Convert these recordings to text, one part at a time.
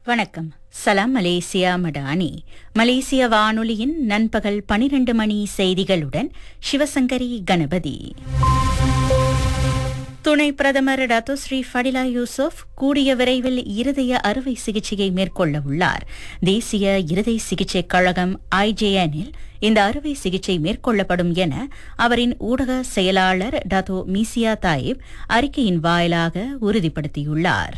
வணக்கம் சலாம் மலேசியா மடானி மலேசிய வானொலியின் நண்பகல் பனிரெண்டு மணி செய்திகளுடன் சிவசங்கரி கணபதி துணை பிரதமர் டத்தோஸ்ரீ ஃபடிலா யூசுப் கூடிய விரைவில் இருதய அறுவை சிகிச்சையை மேற்கொள்ள உள்ளார் தேசிய இருதய சிகிச்சை கழகம் ஐஜேஎனில் இந்த அறுவை சிகிச்சை மேற்கொள்ளப்படும் என அவரின் ஊடக செயலாளர் டத்தோ மீசியா தாயிப் அறிக்கையின் வாயிலாக உறுதிப்படுத்தியுள்ளார்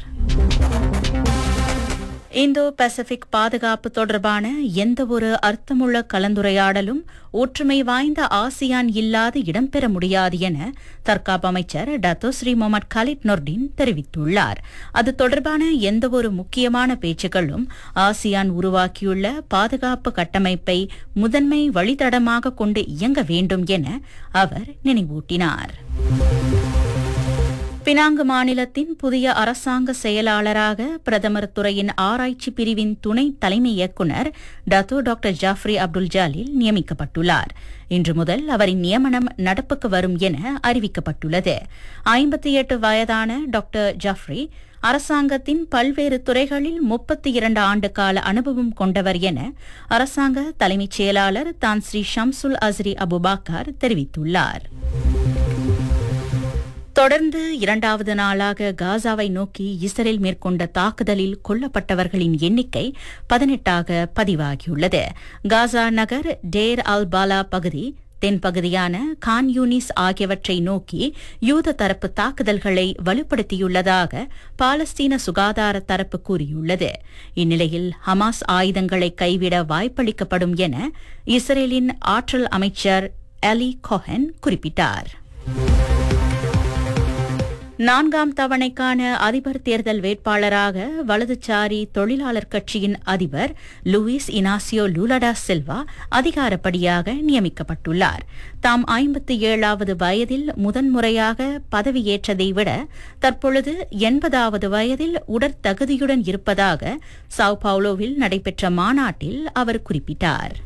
இந்தோ பசிபிக் பாதுகாப்பு தொடர்பான எந்தவொரு அர்த்தமுள்ள கலந்துரையாடலும் ஒற்றுமை வாய்ந்த ஆசியான் இல்லாது இடம்பெற முடியாது என தற்காப்பு அமைச்சர் டத்தோஸ்ரீ முகமது கலிட் நொர்டின் தெரிவித்துள்ளார் அது தொடர்பான எந்தவொரு முக்கியமான பேச்சுக்களும் ஆசியான் உருவாக்கியுள்ள பாதுகாப்பு கட்டமைப்பை முதன்மை வழித்தடமாக கொண்டு இயங்க வேண்டும் என அவர் நினைவூட்டினார் பினாங்கு மாநிலத்தின் புதிய அரசாங்க செயலாளராக பிரதமர் துறையின் ஆராய்ச்சி பிரிவின் துணை தலைமை இயக்குநர் Dato doctor Jaffri Abdul Jalil நியமிக்கப்பட்டுள்ளார் இன்று முதல் அவரின் நியமனம் நடப்புக்கு வரும் என அறிவிக்கப்பட்டுள்ளது ஐம்பத்தி எட்டு வயதான டாக்டர் ஜாஃப்ரி அரசாங்கத்தின் பல்வேறு துறைகளில் முப்பத்தி இரண்டு ஆண்டு கால அனுபவம் கொண்டவர் என அரசாங்க தலைமைச் செயலாளர் தான் ஸ்ரீ ஷம்சுல் அஸ்ரி அபுபாக்கர் தெரிவித்துள்ளார் தொடர்ந்து இரண்டாவது நாளாக காசாவை நோக்கி இஸ்ரேல் மேற்கொண்ட தாக்குதலில் கொல்லப்பட்டவர்களின் எண்ணிக்கை பதினெட்டாக பதிவாகியுள்ளது காசா நகர் டேர் அல் பாலா பகுதி தென்பகுதியான கான் யூனிஸ் ஆகியவற்றை நோக்கி யூத தரப்பு தாக்குதல்களை வலுப்படுத்தியுள்ளதாக பாலஸ்தீன சுகாதார தரப்பு கூறியுள்ளது இந்நிலையில் ஹமாஸ் ஆயுதங்களை கைவிட வாய்ப்பளிக்கப்படும் என இஸ்ரேலின் ஆற்றல் அமைச்சர் அலி கோஹன் குறிப்பிட்டார் நான்காம் தவணைக்கான அதிபர் தேர்தல் வேட்பாளராக வலதுசாரி தொழிலாளர் கட்சியின் அதிபர் லூயிஸ் இனாசியோ லூலடா சில்வா அதிகாரப்படியாக நியமிக்கப்பட்டுள்ளார் தாம் ஐம்பத்தி ஏழாவது வயதில் முதன்முறையாக பதவியேற்றதை விட தற்பொழுது எண்பதாவது வயதில் உடற்தகுதியுடன் இருப்பதாக சாவ் பவுலோவில் நடைபெற்ற மாநாட்டில் அவர் குறிப்பிட்டார்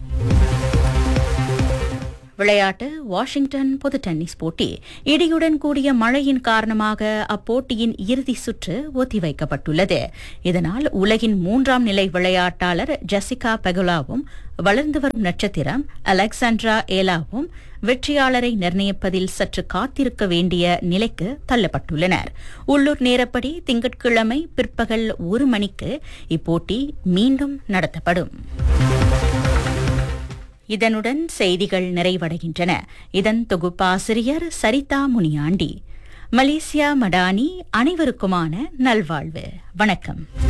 விளையாட்டு வாஷிங்டன் பொது டென்னிஸ் போட்டி இடியுடன் கூடிய மழையின் காரணமாக அப்போட்டியின் இறுதி சுற்று ஒத்திவைக்கப்பட்டுள்ளது இதனால் உலகின் மூன்றாம் நிலை விளையாட்டாளர் ஜெசிகா பெகுலாவும் வளர்ந்து வரும் நட்சத்திரம் அலெக்சாண்ட்ரா ஏலாவும் வெற்றியாளரை நிர்ணயிப்பதில் சற்று காத்திருக்க வேண்டிய நிலைக்கு தள்ளப்பட்டுள்ளனர் உள்ளூர் நேரப்படி திங்கட்கிழமை பிற்பகல் ஒரு மணிக்கு இப்போட்டி மீண்டும் நடத்தப்படும் இதனுடன் செய்திகள் நிறைவடைகின்றன இதன் தொகுப்பாசிரியர் சரிதா முனியாண்டி மலேசியா மடானி அனைவருக்குமான நல்வாழ்வு வணக்கம்